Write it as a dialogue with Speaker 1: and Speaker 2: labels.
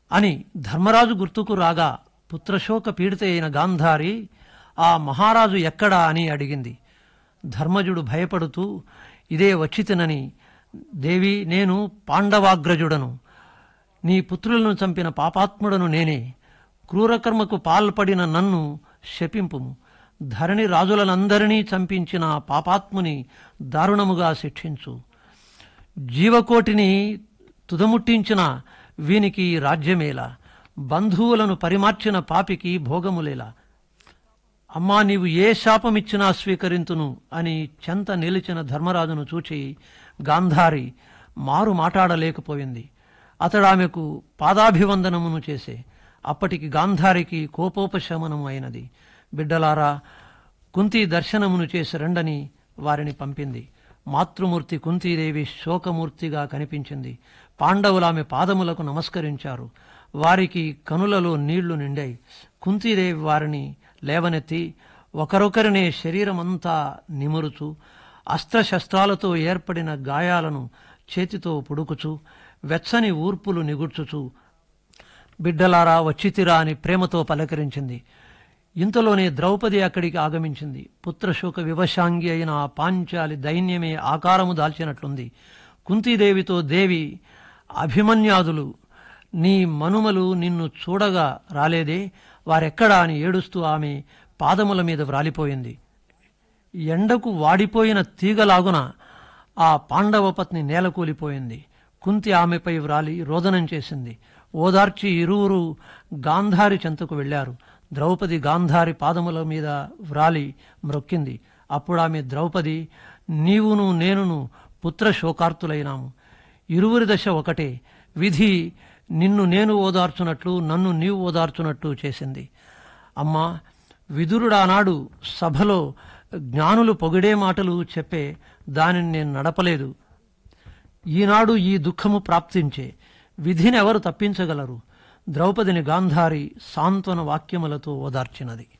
Speaker 1: అని ధర్మరాజు గుర్తుకు రాగా పుత్రశోక పీడిత అయిన గాంధారి ఆ మహారాజు ఎక్కడా అని అడిగింది ధర్మజుడు భయపడుతూ ఇదే వచ్చితినని దేవి నేను పాండవాగ్రజుడను నీ పుత్రులను చంపిన పాపాత్ముడను నేనే క్రూరకర్మకు పాల్పడిన నన్ను శపింపుము ధరణి రాజులనందరినీ చంపించిన పాపాత్ముని దారుణముగా శిక్షించు జీవకోటిని తుదముట్టించిన వీనికి రాజ్యమేలా బంధువులను పరిమార్చిన పాపికి భోగములేలా అమ్మా నీవు ఏ శాపమిచ్చినా స్వీకరింతును అని చెంత నిలిచిన ధర్మరాజును చూచి గాంధారి మారు మాట్లాడలేకపోయింది అతడామెకు పాదాభివందనమును చేసే అప్పటికి గాంధారికి కోపోపశమనం అయినది బిడ్డలారా కుంతి దర్శనమును చేసి రండని వారిని పంపింది మాతృమూర్తి కుంతీదేవి శోకమూర్తిగా కనిపించింది పాండవులు ఆమె పాదములకు నమస్కరించారు వారికి కనులలో నీళ్లు నిండాయి కుంతీదేవి వారిని లేవనెత్తి ఒకరొకరినే శరీరమంతా నిమురుచు అస్త్రశస్త్రాలతో ఏర్పడిన గాయాలను చేతితో పుడుకుచు వెచ్చని ఊర్పులు నిగుడ్చుచు బిడ్డలారా వచ్చితిరా అని ప్రేమతో పలకరించింది ఇంతలోనే ద్రౌపది అక్కడికి ఆగమించింది పుత్రశోక వివశాంగి అయిన ఆ పాంచాలి దైన్యమే ఆకారము దాల్చినట్లుంది కుంతీదేవితో దేవి అభిమన్యాదులు నీ మనుమలు నిన్ను చూడగా రాలేదే వారెక్కడా అని ఏడుస్తూ ఆమె పాదముల మీద వ్రాలిపోయింది ఎండకు వాడిపోయిన తీగలాగున ఆ పాండవ పత్ని నేలకూలిపోయింది కుంతి ఆమెపై వ్రాలి రోదనం చేసింది ఓదార్చి ఇరువురు గాంధారి చెంతకు వెళ్లారు ద్రౌపది గాంధారి పాదముల మీద వ్రాలి మ్రొక్కింది అప్పుడు ఆమె ద్రౌపది నీవును నేనును పుత్ర శోకార్తులైనాము ఇరువురి దశ ఒకటే విధి నిన్ను నేను ఓదార్చునట్లు నన్ను నీవు ఓదార్చునట్లు చేసింది అమ్మా విదురుడానాడు సభలో జ్ఞానులు పొగిడే మాటలు చెప్పే దానిని నేను నడపలేదు ఈనాడు ఈ దుఃఖము ప్రాప్తించే విధిని ఎవరు తప్పించగలరు ద్రౌపదిని గాంధారి సాంత్వన వాక్యములతో ఓదార్చినది